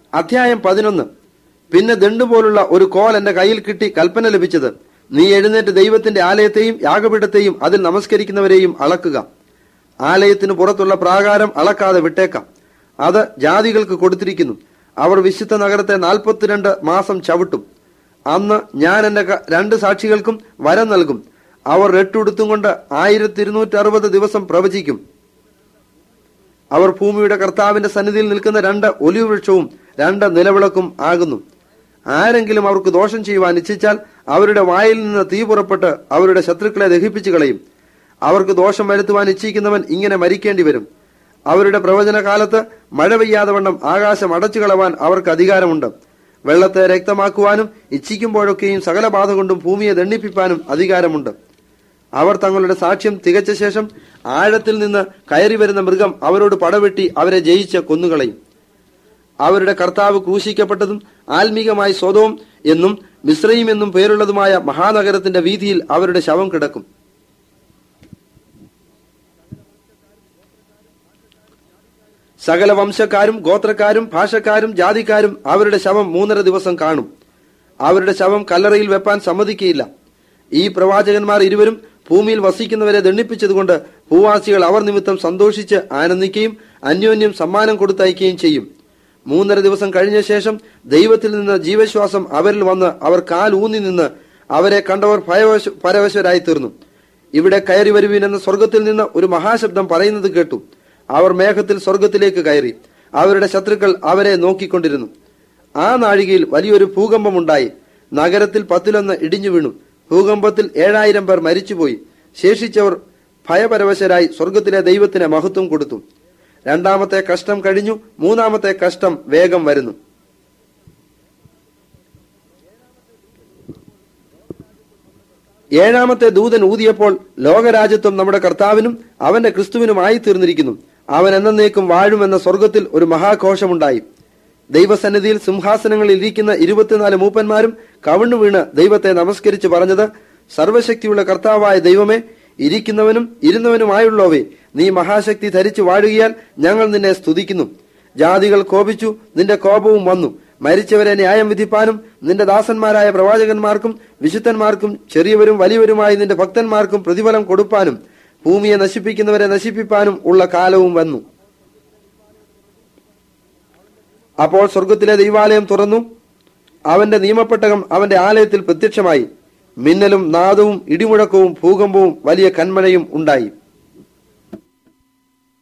അധ്യായം പതിനൊന്ന് പിന്നെ ദണ്ട് പോലുള്ള ഒരു കോൽ എന്റെ കയ്യിൽ കിട്ടി കൽപ്പന ലഭിച്ചത് നീ എഴുന്നേറ്റ് ദൈവത്തിന്റെ ആലയത്തെയും യാഗപീഠത്തെയും അതിൽ നമസ്കരിക്കുന്നവരെയും അളക്കുക ആലയത്തിന് പുറത്തുള്ള പ്രാകാരം അളക്കാതെ വിട്ടേക്കാം അത് ജാതികൾക്ക് കൊടുത്തിരിക്കുന്നു അവർ വിശുദ്ധ നഗരത്തെ നാൽപ്പത്തിരണ്ട് മാസം ചവിട്ടും അന്ന് ഞാൻ എന്റെ ക- രണ്ട് സാക്ഷികൾക്കും വരം നൽകും അവർ രട്ടുടുത്തും കൊണ്ട് ആയിരത്തി ഇരുന്നൂറ്റി അറുപത് ദിവസം പ്രവചിക്കും അവർ ഭൂമിയുടെ കർത്താവിന്റെ സന്നിധിയിൽ നിൽക്കുന്ന രണ്ട് ഒലിവ് വൃക്ഷവും രണ്ട് നിലവിളക്കും ആകുന്നു ആരെങ്കിലും അവർക്ക് ദോഷം ചെയ്യുവാൻ ഇച്ഛിച്ചാൽ അവരുടെ വായിൽ നിന്ന് തീ പുറപ്പെട്ട് അവരുടെ ശത്രുക്കളെ ദഹിപ്പിച്ചു കളയും അവർക്ക് ദോഷം വരുത്തുവാൻ ഇച്ഛിക്കുന്നവൻ ഇങ്ങനെ മരിക്കേണ്ടി വരും അവരുടെ പ്രവചന കാലത്ത് മഴ പെയ്യാതെ വണ്ണം ആകാശം അടച്ചു കളവാൻ അവർക്ക് അധികാരമുണ്ട് വെള്ളത്തെ രക്തമാക്കുവാനും ഇച്ഛിക്കുമ്പോഴൊക്കെയും സകല ബാധ കൊണ്ടും ഭൂമിയെ ദണ്ഡിപ്പിക്കാനും അധികാരമുണ്ട് അവർ തങ്ങളുടെ സാക്ഷ്യം തികച്ച ശേഷം ആഴത്തിൽ നിന്ന് കയറി വരുന്ന മൃഗം അവരോട് പടവെട്ടി അവരെ ജയിച്ച് കൊന്നുകളയും അവരുടെ കർത്താവ് ക്രൂശിക്കപ്പെട്ടതും ആത്മീകമായി സ്വതവും എന്നും മിശ്രയും എന്നും പേരുള്ളതുമായ മഹാനഗരത്തിന്റെ വീതിയിൽ അവരുടെ ശവം കിടക്കും സകല വംശക്കാരും ഗോത്രക്കാരും ഭാഷക്കാരും ജാതിക്കാരും അവരുടെ ശവം മൂന്നര ദിവസം കാണും അവരുടെ ശവം കല്ലറയിൽ വെപ്പാൻ സമ്മതിക്കുകയില്ല ഈ പ്രവാചകന്മാർ ഇരുവരും ഭൂമിയിൽ വസിക്കുന്നവരെ ദണ്ണിപ്പിച്ചതുകൊണ്ട് ഭൂവാസികൾ അവർ നിമിത്തം സന്തോഷിച്ച് ആനന്ദിക്കുകയും അന്യോന്യം സമ്മാനം കൊടുത്തയക്കുകയും ചെയ്യും മൂന്നര ദിവസം കഴിഞ്ഞ ശേഷം ദൈവത്തിൽ നിന്ന് ജീവശ്വാസം അവരിൽ വന്ന് അവർ കാൽ ഊന്നി നിന്ന് അവരെ കണ്ടവർ ഭയവശ പരവശരായി തീർന്നു ഇവിടെ കയറി വരുവീൻ എന്ന സ്വർഗത്തിൽ നിന്ന് ഒരു മഹാശബ്ദം പറയുന്നത് കേട്ടു അവർ മേഘത്തിൽ സ്വർഗത്തിലേക്ക് കയറി അവരുടെ ശത്രുക്കൾ അവരെ നോക്കിക്കൊണ്ടിരുന്നു ആ നാഴികയിൽ വലിയൊരു ഭൂകമ്പമുണ്ടായി നഗരത്തിൽ പത്തിലൊന്ന് ഇടിഞ്ഞു വീണു ഭൂകമ്പത്തിൽ ഏഴായിരം പേർ മരിച്ചുപോയി ശേഷിച്ചവർ ഭയപരവശരായി സ്വർഗത്തിലെ ദൈവത്തിന് മഹത്വം കൊടുത്തു രണ്ടാമത്തെ കഷ്ടം കഴിഞ്ഞു മൂന്നാമത്തെ കഷ്ടം വേഗം വരുന്നു ഏഴാമത്തെ ദൂതൻ ഊതിയപ്പോൾ ലോകരാജ്യത്വം നമ്മുടെ കർത്താവിനും അവന്റെ ക്രിസ്തുവിനുമായി തീർന്നിരിക്കുന്നു അവൻ എന്നേക്കും വാഴുമെന്ന സ്വർഗത്തിൽ ഒരു മഹാഘോഷമുണ്ടായി ദൈവസന്നിധിയിൽ സിംഹാസനങ്ങളിൽ ഇരിക്കുന്ന ഇരുപത്തിനാല് മൂപ്പന്മാരും കവിണ്ണു വീണ് ദൈവത്തെ നമസ്കരിച്ച് പറഞ്ഞത് സർവശക്തിയുള്ള കർത്താവായ ദൈവമേ ഇരിക്കുന്നവനും ഇരുന്നവനുമായുള്ളവേ നീ മഹാശക്തി ധരിച്ചു വാഴുകയാൽ ഞങ്ങൾ നിന്നെ സ്തുതിക്കുന്നു ജാതികൾ കോപിച്ചു നിന്റെ കോപവും വന്നു മരിച്ചവരെ ന്യായം വിധിപ്പാനും നിന്റെ ദാസന്മാരായ പ്രവാചകന്മാർക്കും വിശുദ്ധന്മാർക്കും ചെറിയവരും വലിയവരുമായ നിന്റെ ഭക്തന്മാർക്കും പ്രതിഫലം കൊടുപ്പാനും ഭൂമിയെ നശിപ്പിക്കുന്നവരെ നശിപ്പിപ്പാനും ഉള്ള കാലവും വന്നു അപ്പോൾ സ്വർഗത്തിലെ ദൈവാലയം തുറന്നു അവന്റെ നിയമപ്പെട്ടകം അവന്റെ ആലയത്തിൽ പ്രത്യക്ഷമായി മിന്നലും നാദവും ഇടിമുഴക്കവും ഭൂകമ്പവും വലിയ കന്മഴയും ഉണ്ടായി